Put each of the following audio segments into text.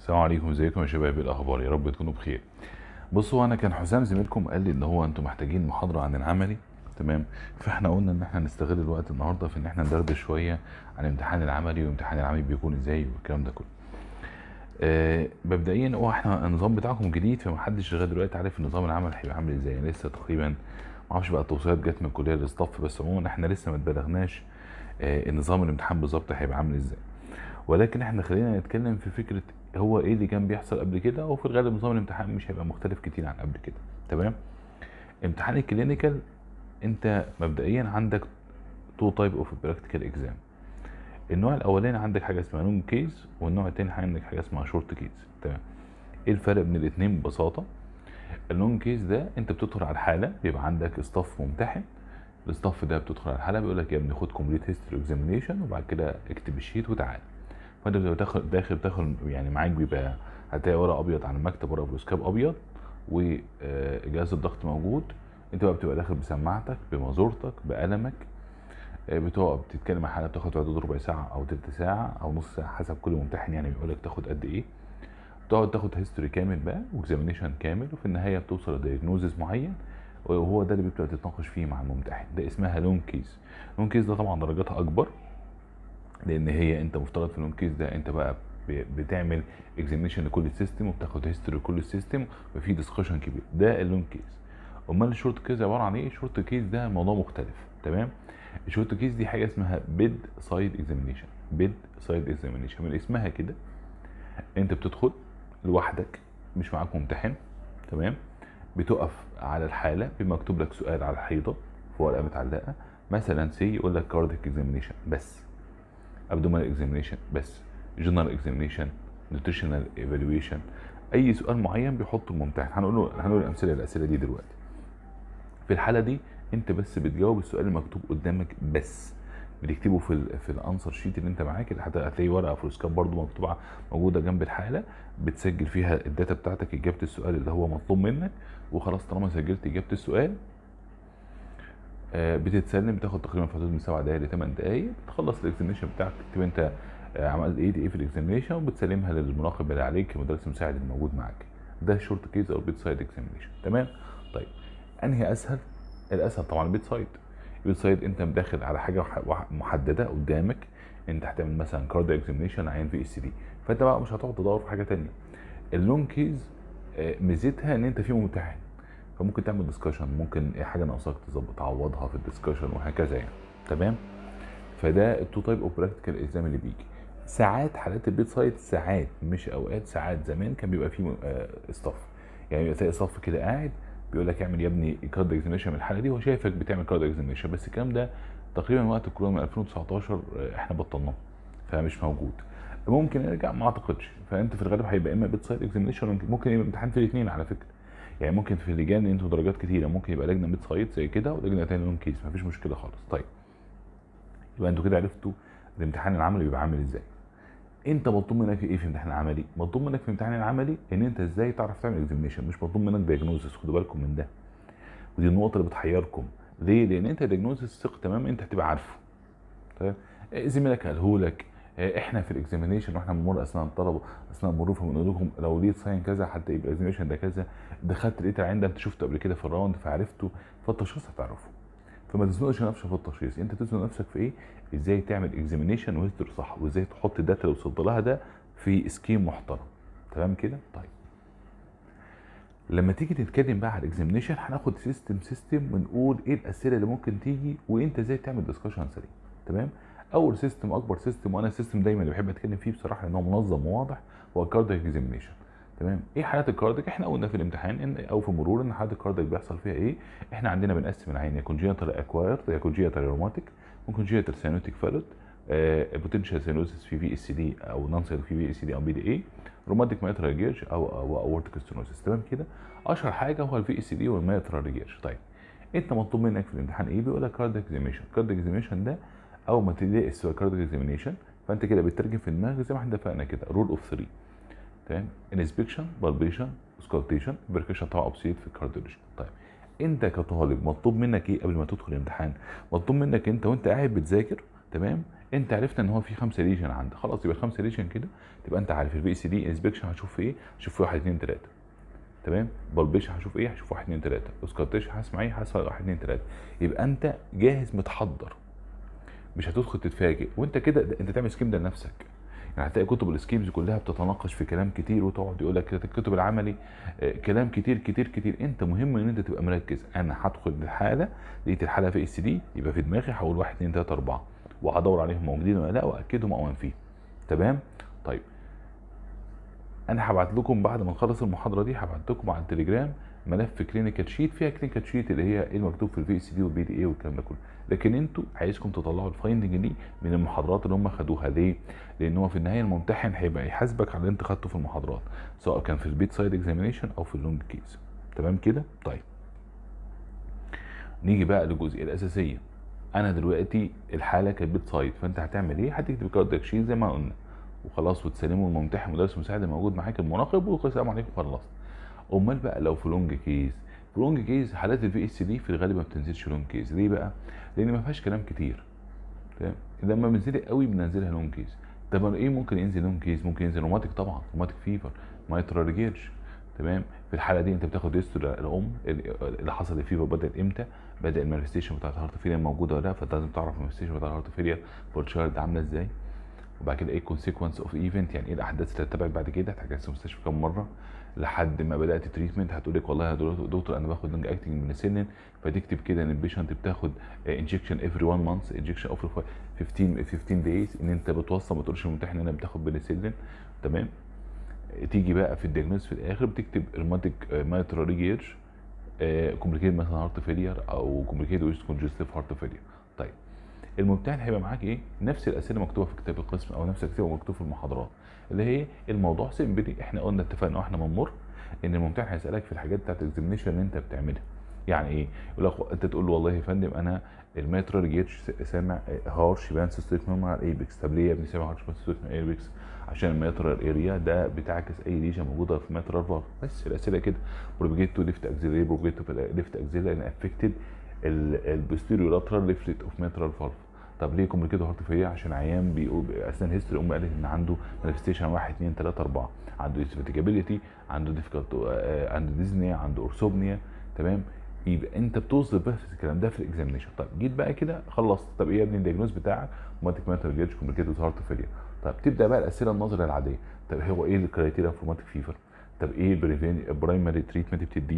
السلام عليكم ازيكم يا شباب ايه الاخبار يا رب تكونوا بخير بصوا انا كان حسام زميلكم قال لي ان هو انتم محتاجين محاضره عن العملي تمام فاحنا قلنا ان احنا نستغل الوقت النهارده في ان احنا ندردش شويه عن امتحان العملي وامتحان العملي بيكون ازاي والكلام ده كله آه مبدئيا هو احنا النظام بتاعكم جديد فمحدش لغايه دلوقتي عارف النظام العمل هيبقى عامل ازاي يعني لسه تقريبا معرفش بقى التوصيات جت من الكليه للستاف بس عموما احنا لسه ما اتبلغناش آه النظام الامتحان بالظبط هيبقى عامل ازاي ولكن احنا خلينا نتكلم في فكره هو ايه اللي كان بيحصل قبل كده وفي الغالب نظام الامتحان مش هيبقى مختلف كتير عن قبل كده تمام امتحان الكلينيكال انت مبدئيا عندك تو تايب اوف براكتيكال اكزام النوع الاولاني عندك حاجه اسمها لونج كيس والنوع التاني عندك حاجه اسمها شورت كيس تمام ايه الفرق بين الاثنين ببساطه اللونج كيس ده انت بتدخل على الحاله بيبقى عندك ستاف ممتحن الستاف ده بتدخل على الحاله بيقول لك يا ابني خد كومبليت هيستوري اكزامينيشن وبعد كده اكتب الشيت وتعالى فانت بتبقى داخل داخل داخل يعني معاك بيبقى هتلاقي ورق ابيض على المكتب ورق فلوسكاب ابيض وجهاز الضغط موجود انت بقى بتبقى داخل بسماعتك بمازورتك بقلمك آه، بتقعد بتتكلم مع حالة بتاخد حدود ربع ساعة أو تلت ساعة أو نص ساعة حسب كل ممتحن يعني بيقول لك تاخد قد إيه تقعد تاخد هيستوري كامل بقى واكزامينيشن كامل وفي النهاية بتوصل لدياجنوزز معين وهو ده اللي بتبدأ تتناقش فيه مع الممتحن ده اسمها لون كيس لون كيس ده طبعا درجاتها أكبر لان هي انت مفترض في اللون كيس ده انت بقى ب- بتعمل اكزامينشن لكل السيستم وبتاخد هيستوري لكل السيستم وفي ديسكشن كبير ده اللون كيس امال الشورت كيس عباره عن ايه الشورت كيس ده موضوع مختلف تمام الشورت كيس دي حاجه اسمها بيد سايد اكزامينشن بيد سايد اكزامينشن من اسمها كده انت بتدخل لوحدك مش معاك ممتحن تمام بتقف على الحاله بيبقى مكتوب لك سؤال على الحيطه في ورقه متعلقه مثلا سي يقول لك كارديك اكزامينشن بس ابدومينال اكزامينشن بس جنرال اكزامينشن نيوتريشنال ايفالويشن اي سؤال معين بيحطه الممتحن هنقول له هنقول الامثله الاسئله دي دلوقتي في الحاله دي انت بس بتجاوب السؤال المكتوب قدامك بس بتكتبه في ال في الانسر شيت اللي انت معاك اللي هت- هتلاقي ورقه فلوسكاب برضو مكتوبه موجوده جنب الحاله بتسجل فيها الداتا بتاعتك اجابه السؤال اللي هو مطلوب منك وخلاص طالما سجلت اجابه السؤال آه، بتتسلم بتاخد تقريبا في حدود من 7 دقائق ل 8 دقائق بتخلص الاكزامينشن بتاعك تكتب انت آه، عملت ايه ايه في الاكزامينشن وبتسلمها للمراقب اللي عليك المدرس المساعد اللي موجود معاك ده الشورت كيس او البيت سايد اكزامينشن تمام طيب انهي اسهل الاسهل طبعا البيت سايد البيت سايد انت داخل على حاجه وح- وح- محدده قدامك انت هتعمل مثلا كارد اكزامينشن عين في اس دي فانت بقى مش هتقعد تدور في حاجه تانية اللون كيز آه، ميزتها ان انت في ممتحن فممكن تعمل ديسكشن ممكن اي حاجه ناقصاك تظبط تعوضها في الديسكشن وهكذا يعني تمام فده التو تايب اوف براكتيكال اكزام اللي بيجي ساعات حالات البيت سايت ساعات مش اوقات ساعات زمان كان بيبقى فيه ستاف يعني بيبقى تلاقي صف كده قاعد بيقول لك اعمل يا ابني كارد اكزامينشن من الحاله دي هو شايفك بتعمل كارد اكزامينشن بس الكلام ده تقريبا وقت الكورونا من 2019 آه، احنا بطلناه فمش موجود ممكن يرجع ما اعتقدش فانت في الغالب هيبقى اما بيت سايت اكزامينشن ممكن يبقى امتحان في الاثنين على فكره يعني ممكن في اللجان انتوا درجات كتيره ممكن يبقى لجنه ميد سايت زي كده ولجنه تانية لون كيس مفيش مشكله خالص طيب يبقى انتوا كده عرفتوا الامتحان العملي بيبقى عامل ازاي انت مطلوب منك ايه في الامتحان العملي مطلوب منك في الامتحان العملي ان انت ازاي تعرف تعمل اكزامينشن مش مطلوب منك دايجنوزس خدوا بالكم من ده ودي النقطه اللي بتحيركم ليه لان انت دايجنوزس ثق تمام انت هتبقى عارفه طيب اه، زميلك قالهولك اه، احنا في الاكزامينشن واحنا بنمر اثناء الطلبه اثناء المرور فبنقول لكم لو لقيت ساين كذا حتى يبقى الاكزامينشن ده كذا دخلت لقيت العين ده انت شفته قبل كده في الراوند فعرفته فالتشخيص هتعرفه فما تزنقش نفسك في التشخيص انت تزنق نفسك في ايه ازاي تعمل اكزامينشن وهيستوري صح وازاي تحط الداتا اللي وصلت لها ده في سكيم محترم تمام كده طيب لما تيجي تتكلم بقى على الاكزامينشن هناخد سيستم سيستم ونقول ايه الاسئله اللي ممكن تيجي وانت ازاي تعمل ديسكشن سريع تمام اول سيستم اكبر سيستم وانا السيستم دايما اللي بحب اتكلم فيه بصراحه لان هو منظم وواضح هو الكاردياك اكزامينشن تمام ايه حالات الكاردياك احنا قلنا في الامتحان ان او في مرور ان حالات الكاردياك بيحصل فيها ايه احنا عندنا بنقسم العين يا كونجينيتال اكوايرد يا كونجينيتال روماتيك وكونجينيتال سينوتيك فالوت بوتنشال سينوزس في في اس دي او نون في في اس دي او بي دي اي روماتيك ماترال جيرج او او اورتيك ستينوزس تمام كده اشهر حاجه هو الفي اس دي والماترال جيرج طيب انت مطلوب منك في الامتحان ايه بيقول لك كارد اكزامينشن كارد اكزامينشن ده اول ما تلاقي السؤال كارد اكزامينشن فانت كده بتترجم في دماغك زي ما احنا اتفقنا كده رول اوف 3 تمام انسبكشن بالبيشن سكالتيشن بركشن طبعا اوبسيت في الكارديولوجي طيب انت كطالب مطلوب منك ايه قبل ما تدخل الامتحان مطلوب منك انت وانت قاعد بتذاكر تمام انت عرفت ان هو في خمسه ليجن عندك خلاص يبقى الخمسه ليجن كده تبقى انت عارف البي اس دي انسبكشن هشوف في ايه هشوف في واحد اتنين تلاته تمام بالبيشن هشوف ايه هشوف واحد اتنين تلاته اسكارتيشن هسمع ايه هسمع واحد اتنين تلاته يبقى انت جاهز متحضر مش هتدخل تتفاجئ وانت كده ده- انت تعمل سكيم ده لنفسك يعني هتلاقي كتب السكيمز كلها بتتناقش في كلام كتير وتقعد يقول لك الكتب العملي آه، كلام كتير كتير كتير انت مهم ان انت تبقى مركز انا هدخل الحاله لقيت الحاله في اس دي يبقى في دماغي هقول واحد اتنين تلاته اربعه وهدور عليهم موجودين ولا لا واكدهم او انفيهم تمام طيب انا هبعت لكم بعد ما نخلص المحاضره دي هبعت لكم على التليجرام ملف كلينيكال شيت فيها كلينيكال شيت اللي هي ايه المكتوب في الفي اس دي والبي دي اي والكلام ده كله لكن انتوا عايزكم تطلعوا الفايندنج دي من المحاضرات اللي هم خدوها ليه؟ لان هو في النهايه الممتحن هيبقى يحاسبك على اللي انت خدته في المحاضرات سواء كان في البيت سايد اكزامينيشن او في اللونج كيس تمام كده؟ طيب نيجي بقى للجزئيه الاساسيه انا دلوقتي الحاله كانت بيت سايد فانت هتعمل ايه؟ هتكتب كاردياك شيت زي ما قلنا وخلاص وتسلمه الممتحن مدرس مساعد الموجود معاك المراقب والسلام عليكم خلصت امال بقى لو في لونج كيس في لونج كيس حالات الفي اس دي في الغالب ما بتنزلش لونج كيس ليه بقى؟ لان ما فيهاش كلام كتير تمام لما بنزل قوي بننزلها لونج كيس طب ايه ممكن ينزل لونج كيس ممكن ينزل روماتيك طبعا روماتيك فيفر مايترال ريجيرج تمام في الحاله دي انت بتاخد هيستوري الام اللي حصل الفيفر بدات امتى بدا المانيفستيشن بتاعت الهارت فيلير موجوده ولا لا فانت لازم تعرف المانيفستيشن بتاع الهارت فيلير فالتشارد عامله ازاي وبعد كده ايه الكونسيكونس اوف ايفنت يعني ايه الاحداث اللي اتبعت بعد كده هتحتاج في المستشفى كام مره لحد ما بدات تريتمنت هتقول لك والله يا دكتور انا باخد لونج اكتنج من فتكتب كده ان البيشنت بتاخد انجكشن افري 1 مانث انجكشن افري 15 15 دايز ان انت بتوصل ما تقولش للممتحن ان انا بتاخد بنسلين تمام تيجي بقى في الدياجنوز في الاخر بتكتب روماتيك مايترال ريجيرج كومبليكيد مثلا هارت فيلير او كومبليكيد ويست كونجستيف هارت فيلير طيب الممتحن هيبقى معاك ايه نفس الاسئله مكتوبه في كتاب القسم او نفس الاسئله مكتوبه في المحاضرات اللي هي الموضوع سيمبلي احنا قلنا اتفقنا واحنا بنمر ان الممتحن هيسالك في الحاجات بتاعت الاكزامينشن اللي انت بتعملها يعني ايه يقول لك انت تقول له والله يا فندم انا الماترال جيتش سامع هارش بان سيستم على الايبكس طب ليه يا ابني سامع هارش بان سيستم الايبكس عشان الماترال اريا ده بتعكس اي ليجن موجوده في الماترال فار بس الاسئله كده بروبيجيت تو ليفت اكزيلري بروبيجيت تو ليفت اكزيلري ان افكتد البوستيريو لاترال ليفلت اوف ماترال فالف طب ليه كومبليكيتد هارت فيلير عشان عيان بيقول اثناء الهيستوري امه قالت ان عنده مانيفستيشن 1 2 3 4 عنده ديسفيتيكابيلتي عنده ديفيكالت عنده ديزنيا عنده اورثوبنيا تمام يبقى انت بتوصف بس الكلام ده في الاكزامينشن طب جيت بقى كده خلصت طب ايه يا ابني الدياجنوز بتاعك روماتيك ماتر جيتش كومبليكيتد هارت فيلير طب تبدا بقى الاسئله النظريه العاديه طب هو ايه الكرايتيريا في روماتيك فيفر طب ايه البرايمري تريتمنت بتديه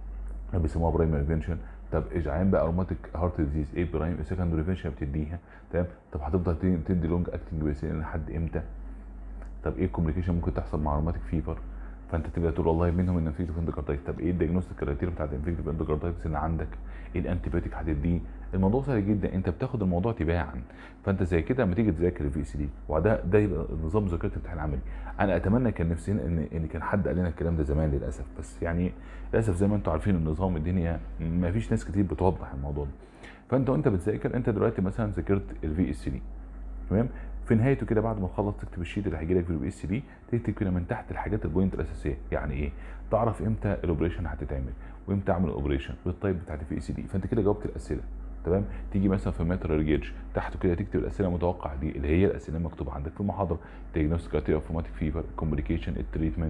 بيسموها برايمري بريفنشن طب عيان بقى روماتيك هارت ديزيز ايه برايم سكندري بريفنشن بتديها تمام طب هتفضل تدي لونج اكتنج بيسين لحد امتى طب ايه الكوميونيكيشن ممكن تحصل مع روماتيك فيفر فانت تبدا تقول والله منهم ان انفكتيف اندوكاردايتس طب ايه الدياجنوستيك كرايتيريا بتاعت الانفكتيف اندوكاردايتس اللي عندك ايه الانتيبيوتيك هتديه الموضوع سهل جدا انت بتاخد الموضوع تباعا فانت زي كده لما تيجي تذاكر الفي سي دي وده ده يبقى نظام مذاكره الامتحان العملي انا اتمنى كان نفسنا ان ان كان حد قال لنا الكلام ده زمان للاسف بس يعني للاسف زي ما انتم عارفين النظام الدنيا ما فيش ناس كتير بتوضح الموضوع ده فانت وانت بتذاكر انت دلوقتي مثلا ذاكرت الفي اس دي تمام في نهايته كده بعد ما تخلص تكتب الشيت اللي هيجي لك في البي اس دي تكتب كده من تحت الحاجات البوينت الاساسيه يعني ايه تعرف امتى الاوبريشن هتتعمل وامتى اعمل الاوبريشن والتايب بتاعت البي اس دي فانت كده جاوبت الاسئله تمام تيجي مثلا في الماتر جيج تحته كده تكتب الاسئله المتوقعه دي اللي هي الاسئله المكتوبه عندك في المحاضره diagnostic criteria of rheumatic fever complication التريتمنت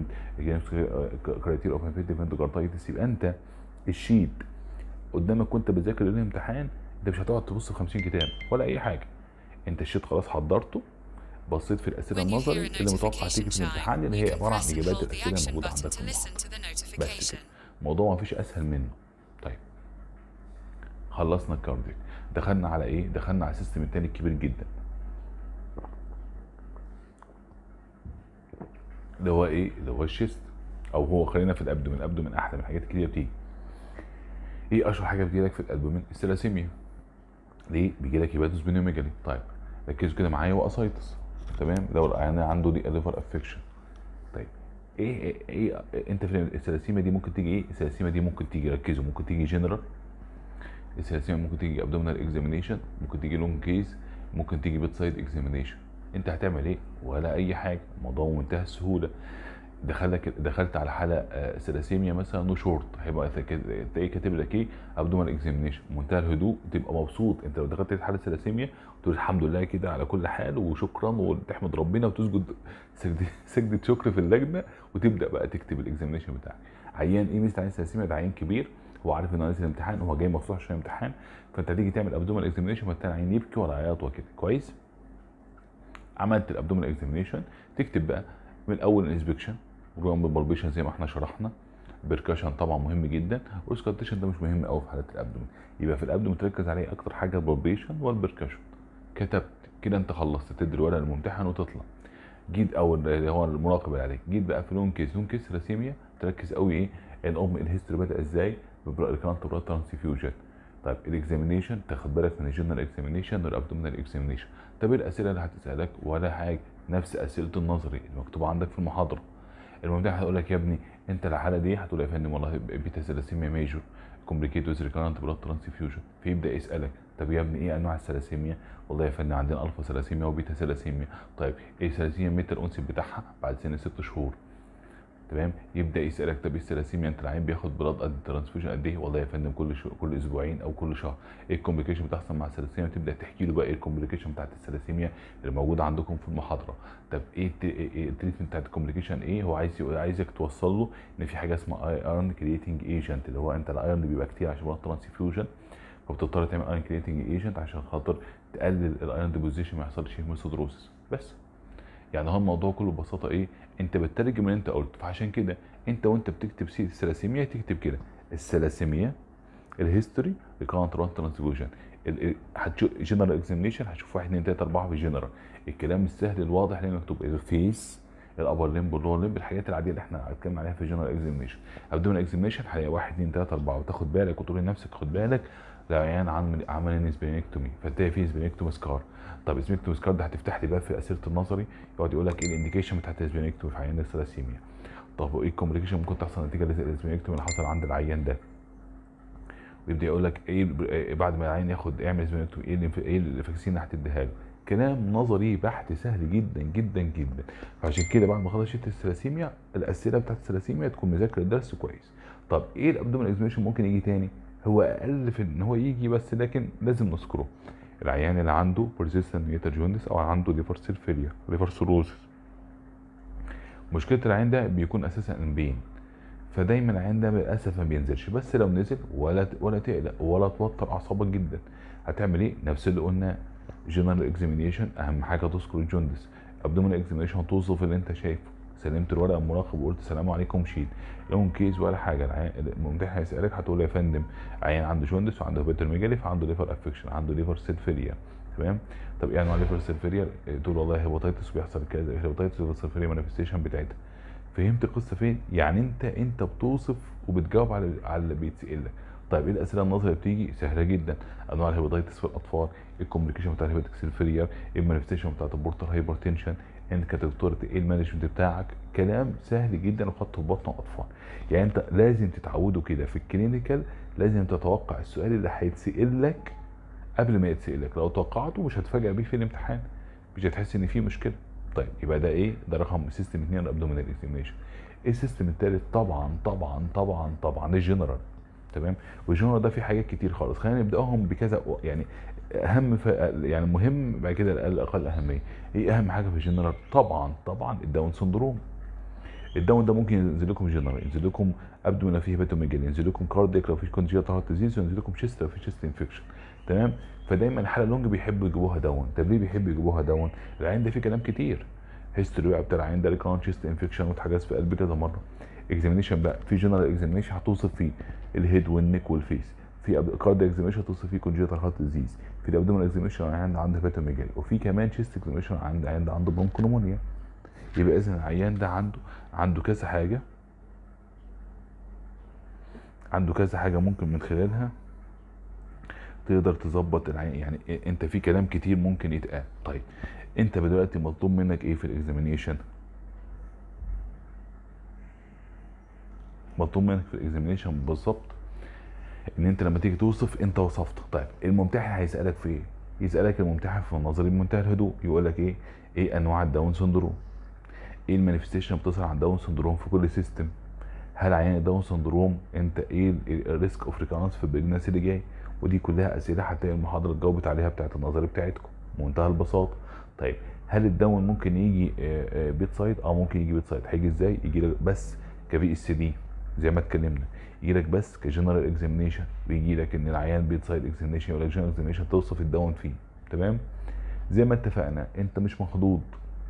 criteria of infective endocarditis يبقى انت الشيت قدامك وانت بتذاكر الامتحان انت مش هتقعد تبص في 50 كتاب ولا اي حاجه انت الشيت خلاص حضرته بصيت في الاسئله النظري اللي متوقع تيجي في الامتحان اللي هي عباره عن اجابات الاسئله الموجوده عندك في المحاضره بس كده الموضوع ما فيش اسهل منه طيب خلصنا الكارديك دخلنا على ايه دخلنا على السيستم التاني الكبير جدا اللي هو ايه اللي هو الشيست او هو خلينا في الابدومين الابدومين احلى من حاجات كتير بتيجي ايه اشهر حاجه بتجيلك في الابدومين السلاسيميا ليه بيجي لك هيباتوس بنيوميجالي طيب ركزوا كده معايا واسايتس تمام لو العيان عنده دي ليفر افكشن طيب ايه ايه, إيه, إيه انت في السلاسيميا دي ممكن تيجي ايه السلاسيميا دي ممكن تيجي ركزوا ممكن تيجي جنرال السلاسيميا ممكن تيجي ابدومينال اكزامينيشن ممكن تيجي لونج كيس ممكن تيجي بيت سايد اكزامينيشن انت هتعمل ايه ولا اي حاجه الموضوع بمنتهى السهوله دخلك دخلت على حاله آه، سلاسيميا مثلا وشورت هيبقى تلاقيه كاتب لك ايه ابدومال اكزامينيشن منتهى الهدوء تبقى مبسوط انت لو دخلت في حاله سلاسيميا تقول الحمد لله كده على كل حال وشكرا وتحمد ربنا وتسجد سجده سجده شكر في اللجنه وتبدا بقى تكتب الاكزامينيشن بتاعك عيان ايه مثل عيان سلاسيميا ده عيان كبير هو عارف انه نازل امتحان هو جاي مخصوص عشان امتحان فانت هتيجي تعمل ابدومال اكزامينيشن فالتاني عيان يبكي ولا عياط وكده كويس عملت الابدومال اكزامينيشن تكتب بقى من اول الانسبكشن وجوان بالبلبيشن زي ما احنا شرحنا بيركشن طبعا مهم جدا والسكالتيشن ده مش مهم قوي في حالات الابدومين يبقى في الابدومين تركز عليه اكتر حاجه البلبيشن والبركشن كتبت كده انت خلصت تدي الورقه للممتحن وتطلع جيت او اللي هو المراقب اللي عليك جيت بقى في لون كيس لون كيس راسيميا تركز قوي ايه الام الهيستوري بدا ازاي بالكرانت بلاد ترانسفيوجن طيب الاكزامينيشن تاخد بالك من الجنرال اكزامينيشن والابدومينال اكزامينيشن طب ايه الاسئله اللي هتسالك ولا حاجه نفس اسئله النظري المكتوبه عندك في المحاضره الممتحن هيقول لك يا ابني انت الحاله دي هتقول يا فندم والله بيتا سيلاسيميا ميجور كومبليكيت ويز ريكارنت بلاد ترانسفيوجن فيبدا يسالك طب يا ابني ايه انواع السلاسيميا والله يا فندم عندنا الفا سلاسيميا وبيتا سلاسيميا طيب ايه سلاسيميا متى الانسب بتاعها بعد سن ست شهور تمام يبدا يسالك طب ايه السلاسيميا انت العين بياخد بلاد قد ترانسفيوجن قد ايه والله يا فندم كل شو... كل اسبوعين او كل شهر ايه الكومبليكيشن بتحصل مع السلاسيميا تبدا تحكي له بقى ايه الكومبليكيشن بتاعت السلاسيميا اللي موجوده عندكم في المحاضره طب ايه التريتمنت بتاعت الكومبليكيشن ايه هو عايز يقول عايزك توصل له ان في حاجه اسمها ايرون كريتنج ايجنت اللي هو انت الايرون بيبقى كتير عشان بلاد ترانسفيوجن فبتضطر تعمل ايرون كريتنج ايجنت عشان خاطر تقلل الايرون ديبوزيشن ما يحصلش هيموسيدروسس بس يعني هو الموضوع كله ببساطه ايه انت بتترجم اللي انت قلته فعشان كده انت وانت بتكتب سيره السلاسيميا تكتب كده السلاسيميا الهيستوري ريكارنت ران ترانسفيوجن هتشوف جنرال اكزامينشن هتشوف 1 2 3 4 في جنرال الكلام السهل الواضح اللي مكتوب الفيس الابر ليمب واللور ليمب الحاجات العاديه اللي احنا هنتكلم عليها في جنرال اكزامينشن ابدون اكزامينشن هلاقي 1 2 3 4 وتاخد بالك وتقول لنفسك خد بالك العيان عمل عمل سبينكتومي فتلاقي فيه سبينكتومي سكار طب سبينكتومي سكار ده هتفتح لي بقى في اسئله النظري يقعد يقول لك ايه الانديكيشن بتاعت السبينكتومي في عيان الثلاسيميا طب وايه الكومبليكيشن ممكن تحصل نتيجه للسبينكتومي اللي حصل عند العيان ده ويبدا يقول لك ايه بعد ما العيان ياخد يعمل سبينكتومي ايه الانف- ايه الفاكسين اللي هتديها له كلام نظري بحت سهل جدا جدا جدا فعشان كده بعد ما خلص شت الثلاسيميا الاسئله بتاعت الثلاسيميا تكون مذاكر الدرس كويس طب ايه الابدومين اكزامينشن ممكن يجي تاني هو اقل في ان هو يجي بس لكن لازم نذكره العيان اللي عنده persistent نيتر جوندس او عنده ليفر سيل فيلير ليفر سيروزس مشكله العيان ده بيكون اساسا بين فدايما العيان ده للاسف ما بينزلش بس لو نزل ولا ولا تقلق ولا توتر اعصابك جدا هتعمل ايه نفس اللي قلنا جنرال اكزامينيشن اهم حاجه تذكر الجوندس ابدومين اكزامينيشن توصف اللي انت شايفه سلمت الورقه المراقب وقلت السلام عليكم مشيت لون كيس ولا حاجه العيان الممتحن هيسالك هتقول له يا فندم عيان عنده جوندس وعنده هيباتوميجالي فعنده ليفر افكشن عنده ليفر سيل فيلير تمام طب ايه انواع ليفر سيل فيلير تقول والله هيباتيتس بيحصل كذا هيباتيتس ليفر سيل فيلير مانيفستيشن بتاعتها فهمت القصه فين يعني انت انت بتوصف وبتجاوب على على اللي بيتسال لك طيب ايه الاسئله النظريه اللي بتيجي سهله جدا انواع الهيباتيتس في الاطفال ايه الكومبليكيشن بتاع الهيباتيتس الفيلير ايه المانيفستيشن بتاعت البورتال هايبرتنشن انت كدكتور ايه المانجمنت بتاعك كلام سهل جدا وخط البطن واطفال يعني انت لازم تتعودوا كده في الكلينيكال لازم تتوقع السؤال اللي هيتسال لك قبل ما يتسال لك لو توقعته مش هتفاجئ بيه في الامتحان مش هتحس ان في مشكله طيب يبقى ده ايه ده رقم سيستم 2 الابدومينال اكزامينشن ايه السيستم الثالث طبعا طبعا طبعا طبعا الجنرال تمام والجنرال ده فيه حاجات كتير خالص خلينا نبداهم بكذا يعني اهم ف... يعني مهم بعد كده الاقل اقل اهميه ايه اهم حاجه في الجنرال طبعا طبعا الداون سندروم الداون ده ممكن ينزل لكم جنرال ينزل لكم ابدو لو فيه هيباتوميجالي ينزل لكم كارديك لو فيه كونجيتال هارت ديزيز وينزل لكم شيست لو فيه شيست انفكشن تمام فدايما الحاله لونج بيحبوا يجيبوها داون طب ليه بيحبوا يجيبوها داون العين ده فيه كلام كتير هيستوري بقى بتاع العين ده ريكارنت شيست انفكشن واتحجز في قلبي كذا مره اكزامينيشن بقى في جنرال اكزامينيشن هتوصف فيه الهيد والنك والفيس في كارديك اكزامينيشن هتوصف فيه كونجيتال هارت ديزيز في الابدومين اكزامينيشن عند عنده هيباتوميجالي وفي كمان شيست اكزامينيشن عند عند عنده برونكونومونيا يبقى اذا العيان ده عنده عنده كذا حاجه عنده كذا حاجه ممكن من خلالها تقدر تظبط العين يعني إيه- انت في كلام كتير ممكن يتقال طيب انت دلوقتي مطلوب منك ايه في الاكزامينيشن مطلوب منك في الاكزامينيشن بالظبط ان انت لما تيجي توصف انت وصفت طيب الممتحن هيسالك في ايه يسالك الممتحن في النظري بمنتهى الهدوء يقول لك ايه ايه انواع الداون سندروم ايه المانيفستيشن اللي بتظهر عند داون سندروم في كل سيستم هل عيان داون سندروم انت ايه الريسك اوف ريكارنس في البريجنسي اللي جاي ودي كلها اسئله هتلاقي المحاضره اللي جاوبت عليها بتاعت النظري بتاعتكم بمنتهى البساطه طيب هل الداون ممكن يجي آه، آه، بيت سايد اه ممكن يجي بيت سايد هيجي ازاي يجي لك بس كفي اس دي زي ما اتكلمنا يجي لك بس كجنرال اكزامينيشن ويجي لك ان العيان بيت سايد اكزامينيشن ولا جنرال اكزامينيشن توصف الداون فيه تمام زي ما اتفقنا انت مش مخضوض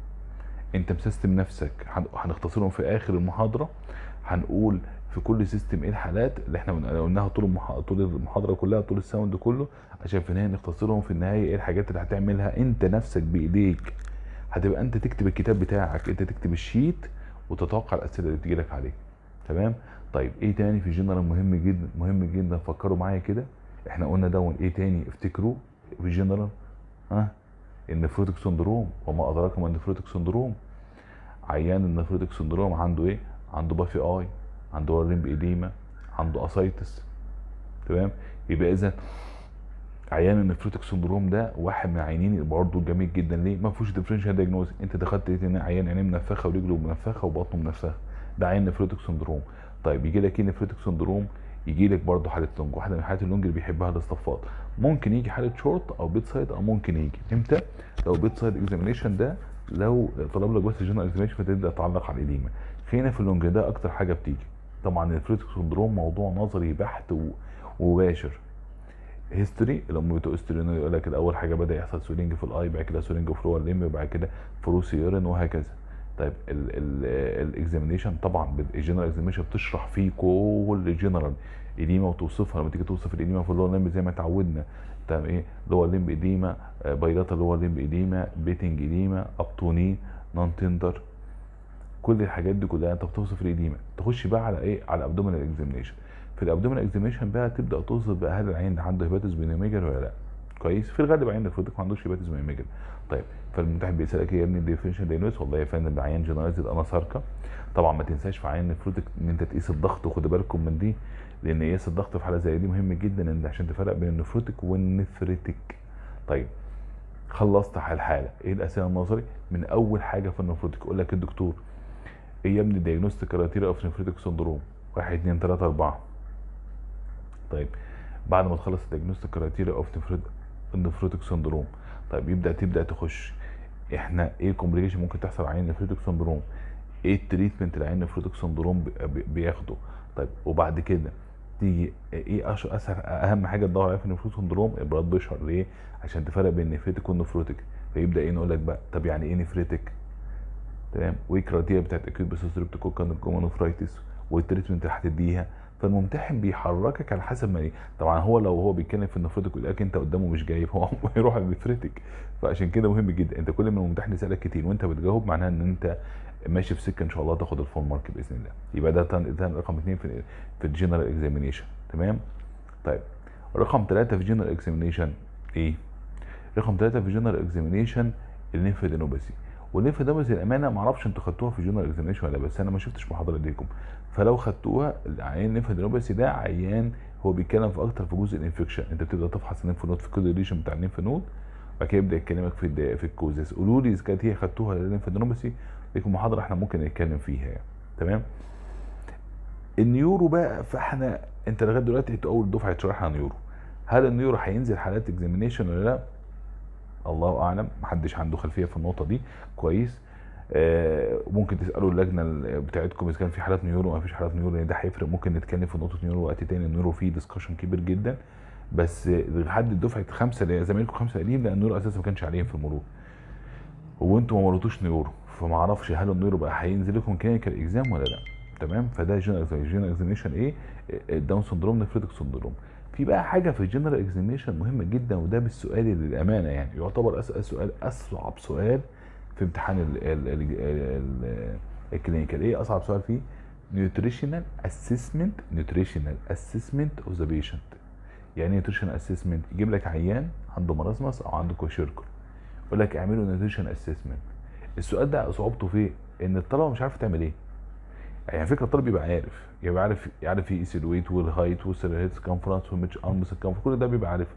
انت مسيستم نفسك هن- هنختصرهم في اخر المحاضره هنقول في كل سيستم ايه الحالات اللي احنا قلناها طول المح... طول المحاضره كلها طول الساوند كله عشان في النهايه نختصرهم في النهايه ايه الحاجات اللي هتعملها انت نفسك بايديك هتبقى انت تكتب الكتاب بتاعك انت تكتب الشيت وتتوقع الاسئله اللي بتجيلك عليه تمام طيب ايه تاني في جنرال مهم جدا مهم جدا فكروا معايا كده احنا قلنا دون ايه تاني افتكروا في جنرال ها النفروتك سندروم وما ادراك ما النفروتك سندروم عيان النفروتك سندروم عنده ايه عنده بافي اي عنده ليمب ايديما عنده اسايتس تمام يبقى اذا عيان النفروتك سندروم ده واحد من العيانين برضه جميل جدا ليه ما فيهوش ديفرنشال دايجنوز انت دخلت لقيت ان عيان عينيه منفخه ورجله منفخه وبطنه منفخه ده عيان نفروتك سندروم طيب يجي لك ايه نفروتك سندروم يجي لك برضه حاله لونج واحده من حالات اللونج اللي بيحبها الاصطفات ممكن يجي حاله شورت او بيت سايد او ممكن يجي امتى لو بيت سايد اكزامينيشن ده لو طلب لك بس جنرال اكزامينيشن فتبدا تعلق على الايديما خلينا في اللونج ده اكتر حاجه بتيجي طبعا النفروتك سندروم موضوع نظري بحت و- ومباشر هيستوري لما بتوع هيستوري يقول لك الاول حاجه بدا يحصل سويلنج في الاي بعد كده سويلنج في لور ليمب بعد كده فروسي يورين وهكذا طيب الاكزامينيشن طبعا الجنرال اكزامينيشن بتشرح فيه كل الجنرال اديما وتوصفها لما تيجي توصف الاديما في اللور ليمب زي ما اتعودنا تمام ايه لور ليمب اديما بايلاتا لور ليمب اديما بيتنج اديما ابتوني نون تندر كل الحاجات دي كلها انت بتوصف الاديما تخش بقى على ايه على الابدومينال اكزامينيشن في الابدومينال اكزامينيشن بقى تبدا توصف بقى هل العين ده عنده هيباتس بينوميجر ولا لا كويس في الغالب عين الفوتك ما عندوش هيباتس بينوميجر طيب فالممتحن بيسالك ايه يا ابني الديفينيشن داينوس والله يا فندم ده عيان جنرايزد انا ساركا طبعا ما تنساش في عين الفروتك ان انت تقيس الضغط وخدوا بالكم من دي لان قياس الضغط في حاله زي دي مهم جدا ان عشان تفرق بين النفروتك والنفريتك طيب خلصت على الحاله ايه الاسئله النظري من اول حاجه في النفروتك يقول لك الدكتور ايه يا ابني دايجنوستيك كرايتيريا اوف نفريتك سندروم واحد اتنين تلاته اربعه طيب بعد ما تخلص الدايجنوستيك كرايتيريا اوف النفروتك سندروم طيب يبدا تبدا تخش احنا ايه الكومبليكيشن ممكن تحصل على عين نفروتك سندروم ايه التريتمنت اللي عين نفروتك سندروم بي- بي- بياخده طيب وبعد كده تيجي ايه أش- اسهل اهم حاجه تدور عليها في النفروتك سندروم البلاد بريشر ليه عشان تفرق بين النفريتك والنفروتك فيبدا ايه نقول لك بقى طب يعني ايه نفريتك تمام وايه الكرايتيريا بتاعت اكيوت باسوستريبتوكوكال جومونوفرايتس والتريتمنت اللي هتديها فالممتحن بيحركك على حسب ما ايه طبعا هو لو هو بيتكلم في النفرتك ويقول لك انت قدامه مش جايب هو هيروح على النفرتك فعشان كده مهم جدا انت كل ما الممتحن يسالك كتير وانت بتجاوب معناها ان انت ماشي في سكه ان شاء الله تاخد الفول مارك باذن الله يبقى ده تن- ده رقم اثنين في في الجنرال اكزامينيشن تمام طيب رقم ثلاثة في جنرال اكزامينيشن ايه رقم ثلاثة في جنرال اكزامينيشن الليمفادينوباثي والليمفادينوباثي الامانه ما اعرفش انتوا خدتوها في جنرال اكزامينيشن ولا لا، بس انا ما شفتش محاضره ليكم فلو خدتوها العيان الليمفادينوباثي ده عيان هو بيتكلم في اكتر في جزء الانفكشن انت بتبدا تفحص الليمف نود في كل ريجن بتاع الليمف نود بعد كده يبدا يكلمك في الد- في الكوزس قولوا لي اذا كانت هي خدتوها الليمفادينوباثي ليكم محاضره احنا ممكن نتكلم فيها يعني تمام النيورو بقى فاحنا انت لغايه دلوقتي انتوا اول دفعه تشرحها نيورو هل النيورو هينزل حالات اكزامينيشن ولا لا الله اعلم محدش عنده خلفيه في النقطه دي كويس آه ممكن تسالوا اللجنه ال- بتاعتكم اذا كان في حالات نيورو ما فيش حالات نيورو لان ده هيفرق ممكن نتكلم في نقطه نيورو وقت تاني النيورو فيه ديسكشن كبير جدا بس لحد دفعه خمسه اللي هي زمايلكم خمسه قديم لان النيورو اساسا ما كانش عليهم في المرور وانتوا ما مرتوش نيورو فما اعرفش هل النيورو بقى هينزل لكم كلينيكال اكزام ولا لا تمام فده جنرال جنرال اكزامينشن ايه الداون سندروم نفريتك سندروم في بقى حاجه في الجنرال اكزامينشن مهمه جدا وده بالسؤال اللي للامانه يعني يعتبر اسال سؤال اصعب سؤال في امتحان ال ال ال ال الكلينيكال ايه اصعب سؤال فيه نيوتريشنال اسسمنت نيوتريشنال اسسمنت اوف ذا بيشنت يعني ايه نيوتريشنال اسسمنت يجيب لك عيان عنده مراسمس او عنده كوشيركل يقول لك اعملوا نيوتريشن اسسمنت السؤال ده صعوبته في ان الطلبه مش عارفه تعمل ايه يعني على فكره الطالب يبقى عارف يبقى عارف يعرف يقيس الويت والهايت والسيرهيت كونفرنس والميتش ارمس كونفرنس كل ده بيبقى عارف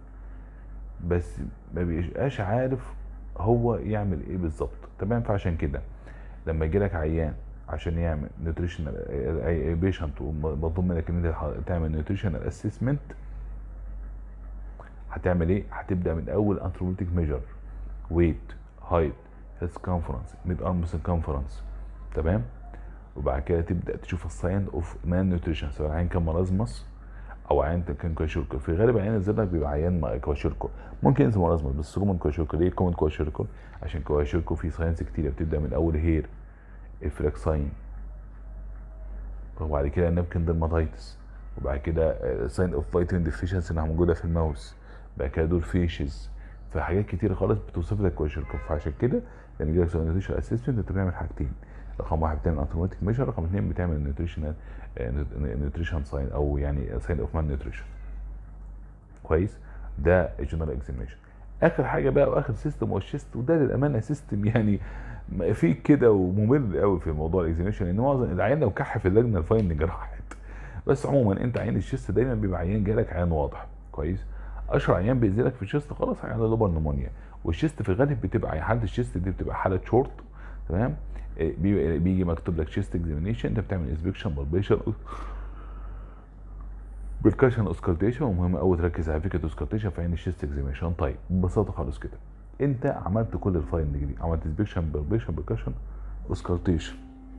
بس ما بيبقاش عارف هو يعمل ايه بالظبط تمام فعشان كده لما يجي لك عيان عشان يعمل نيوتريشنال بيشنت ومطلوب منك ان انت تعمل نيوتريشنال اسسمنت هتعمل ايه؟ هتبدا من اول انثروبومتريك ميجر ويت هايت هيلث كونفرنس ميد ارم كونفرنس تمام؟ وبعد كده تبدا تشوف الساين اوف مان نيوتريشن سواء عين كان مرازمس او عين كان كواشيركو في غالب عيان الزرق بيبقى عيان كواشيركو ممكن ينزل مرازمس بس كومن كواشيركو ليه كومن كواشيركو عشان كواشيركو في ساينس كتير بتبدا من اول هير الفلكساين وبعد كده نبكن درماتايتس وبعد كده ساين اوف فيتامين ديفيشنسي انها موجوده في الماوس بعد كده دول فيشز فحاجات كتير خالص بتوصف لك كواشيركو فعشان كده لما يجي لك سؤال نيوتريشن اسسمنت انت بتعمل حاجتين رقم واحد بتعمل اوتوماتيك ميجر رقم اثنين بتعمل نيوتريشنال نيوتريشن ساين او يعني ساين اوف مان نيوتريشن كويس ده الجنرال اكزامينشن اخر حاجه بقى واخر سيستم هو الشيست وده للامانه سيستم يعني في كده وممل قوي في موضوع الاكزامينشن لان معظم العيان لو كح في اللجنه الفايندنج راحت بس عموما انت عين الشيست دايما بيبقى عيان جالك عيان واضح كويس اشهر عيان بينزلك في الشيست خلاص عيان اللوبر نمونيا والشيست في الغالب بتبقى حاله الشيست دي بتبقى حاله شورت تمام بيجي مكتوب لك شيست اكزامينشن انت بتعمل انسبكشن بالبيشن بالكاشن اوسكالتيشن ومهم قوي تركز على فكره اوسكالتيشن في عين الشيست اكزامينشن طيب ببساطه خالص كده انت عملت كل الفايندنج دي عملت انسبكشن بالبيشن بالكاشن اوسكالتيشن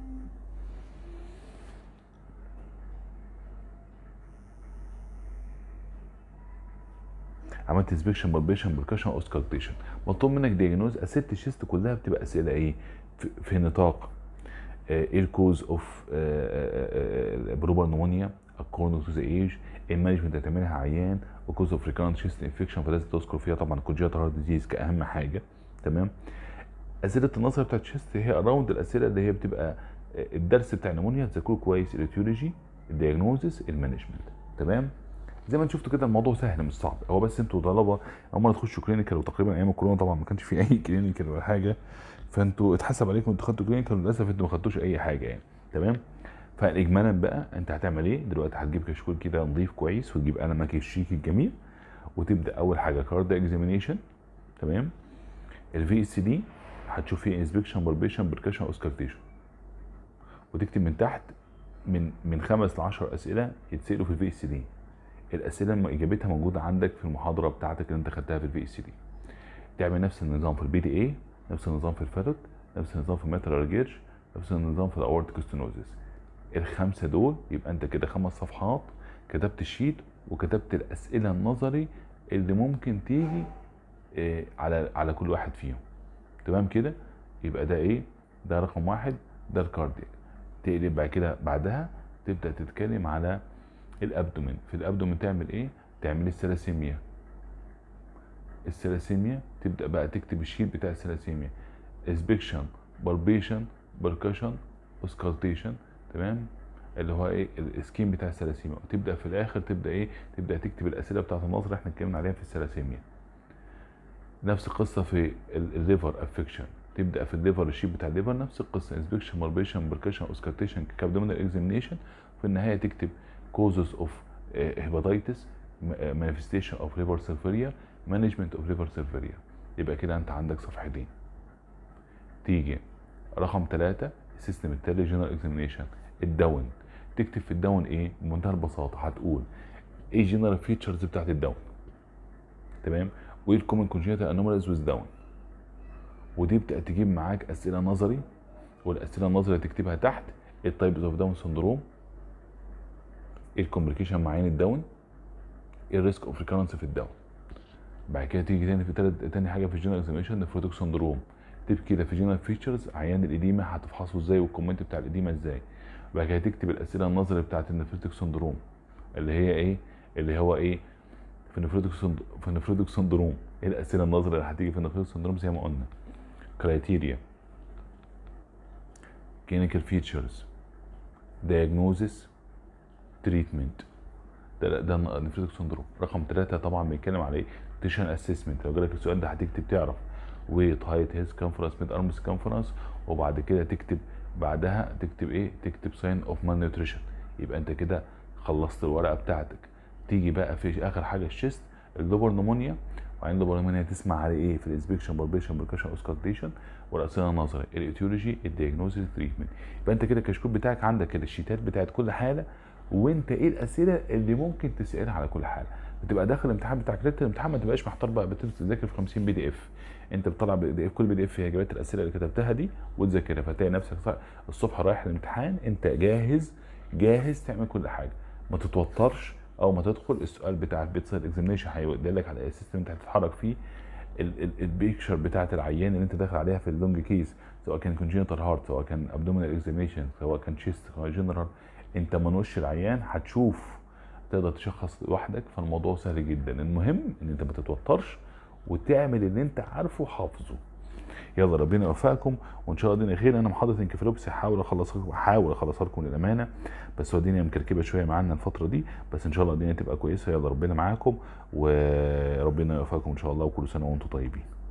عملت انسبكشن بالبيشن بالكاشن اوسكالتيشن مطلوب منك دياجنوز اسئله الشيست كلها بتبقى اسئله ايه في, في نطاق ايه الكوز اوف بروبر نمونيا according to the age المانجمنت هتعملها عيان وكوز اوف ريكارنت شيست انفكشن فلازم تذكر فيها طبعا كونجيتال هارت ديزيز كاهم حاجه تمام اسئله النظر بتاعت الشيست هي اراوند الاسئله اللي هي بتبقى الدرس بتاع النمونيا تذاكروه كويس الايتيولوجي الدياجنوزس المانجمنت تمام زي ما انتم شفتوا كده الموضوع سهل مش صعب هو بس انتوا طلبه اول ما تخشوا كلينيكال وتقريبا ايام الكورونا طبعا ما كانش في اي كلينيكال ولا حاجه فانتوا اتحسب عليكم انتوا خدتوا كلينيكال للاسف انتوا ما خدتوش اي حاجه يعني تمام فاجمالا بقى انت هتعمل ايه دلوقتي هتجيب كشكول كده نظيف كويس وتجيب قلمك الشيك الجميل وتبدا اول حاجه كارد اكزامينيشن تمام الفي اس دي هتشوف فيه انسبكشن بالبيشن بركشن اوسكالتيشن وتكتب من تحت من من خمس ل 10 اسئله يتسالوا في الفي اس دي الاسئله اللي اجابتها موجوده عندك في المحاضره بتاعتك اللي انت خدتها في الفي اس دي تعمل نفس النظام في البي دي اي نفس النظام في الفاتوت نفس النظام في الماترال جيرج نفس النظام في الاورتيك ستينوزيس الخمسه دول يبقى انت كده خمس صفحات كتبت الشيت وكتبت الاسئله النظري اللي ممكن تيجي آه على على كل واحد فيهم تمام كده يبقى ده ايه ده رقم واحد ده الكاردياك تقلب بعد كده بعدها تبدا تتكلم على الابدومين في الابدومين تعمل ايه تعمل السلاسيميا السلاسيميا تبدا بقى تكتب الشيت بتاع السلاسيميا اسبكشن بالبيشن بركشن اوسكالتيشن تمام اللي هو ايه السكيم بتاع السلاسيميا وتبدا في الاخر تبدا ايه تبدا تكتب الاسئله بتاعه النظر اللي احنا اتكلمنا عليها في السلاسيميا نفس القصه في الليفر افكشن تبدا في الليفر الشيت بتاع الليفر نفس القصه انسبكشن بالبيشن بركشن اوسكالتيشن كابدومينال اكزامينيشن في النهايه تكتب causes of uh, hepatitis uh, manifestation of liver surgeria management of liver surgeria يبقى كده انت عندك صفحتين تيجي رقم ثلاثة السيستم التالي جنرال اكزامينيشن الداون تكتب في الداون ايه بمنتهى البساطة هتقول ايه جنرال فيتشرز بتاعت الداون تمام وايه الكومن كونجنتال انوماليز ويز داون وتبدا تجيب معاك اسئله نظري والاسئله النظري تكتبها تحت التايبز اوف داون سندروم ايه الكومبليكيشن مع عين الداون ايه الريسك اوف ريكارنس في الداون بعد كده تيجي تاني في تالت تاني حاجه في الجنرال اكزامينشن نفروتوك سندروم تكتب كده في جنرال فيتشرز عيان الاديمه هتفحصه ازاي والكومنت بتاع الاديمه ازاي بعد كده تكتب الاسئله النظري بتاعت النفروتوك سندروم اللي هي ايه اللي هو ايه في نفروتوك سندروم في نفروتوك سندروم ايه الاسئله النظري اللي هتيجي في نفروتوك سندروم زي ما قلنا كرايتيريا كلينيكال فيتشرز diagnosis تريتمنت ده ده نفرتك سندروم رقم ثلاثة طبعا بنتكلم على ايه تيشن اسسمنت لو جالك السؤال ده هتكتب تعرف ويت هايت هيز كونفرنس ميد ارمز كونفرنس وبعد كده تكتب بعدها تكتب ايه تكتب ساين اوف مان نيوتريشن يبقى انت كده خلصت الورقه بتاعتك تيجي بقى في اخر حاجه الشيست اللوبر نمونيا وبعدين اللوبر نمونيا تسمع على ايه في الانسبكشن بالبيشن بركشن اوسكالتيشن والاسئله النظري الايتيولوجي الدياجنوزيس التريتمنت يبقى انت كده الكشكول بتاعك عندك الشيتات بتاعت كل حاله وانت ايه الاسئله اللي ممكن تسالها على كل حاله بتبقى داخل الامتحان بتاعك ليله الامتحان ما تبقاش محتار بقى بتذاكر في 50 بي دي اف انت بتطلع بي دي اف كل بي دي اف فيها اجابات الاسئله اللي كتبتها دي وتذاكرها فتلاقي نفسك صح- الصبح رايح الامتحان انت جاهز جاهز تعمل كل حاجه ما تتوترش او ما تدخل السؤال بتاع البيت سايد اكزامينشن هيدلك على السيستم انت هتتحرك فيه البيكشر بتاعت العيان اللي انت داخل عليها في اللونج كيس سواء كان كونجينيتال هارت سواء كان ابدومينال اكزامينشن سواء كان شيست سواء جنرال انت من وش العيان هتشوف تقدر تشخص لوحدك فالموضوع سهل جدا المهم ان انت ما تتوترش وتعمل اللي انت عارفه وحافظه يلا ربنا يوفقكم وان شاء الله الدنيا خير انا محاضره انكفالوبسي هحاول اخلصها هحاول اخلصها لكم للامانه بس هو الدنيا مكركبه شويه معانا الفتره دي بس ان شاء الله الدنيا تبقى كويسه يلا ربنا معاكم وربنا يوفقكم ان شاء الله وكل سنه وانتم طيبين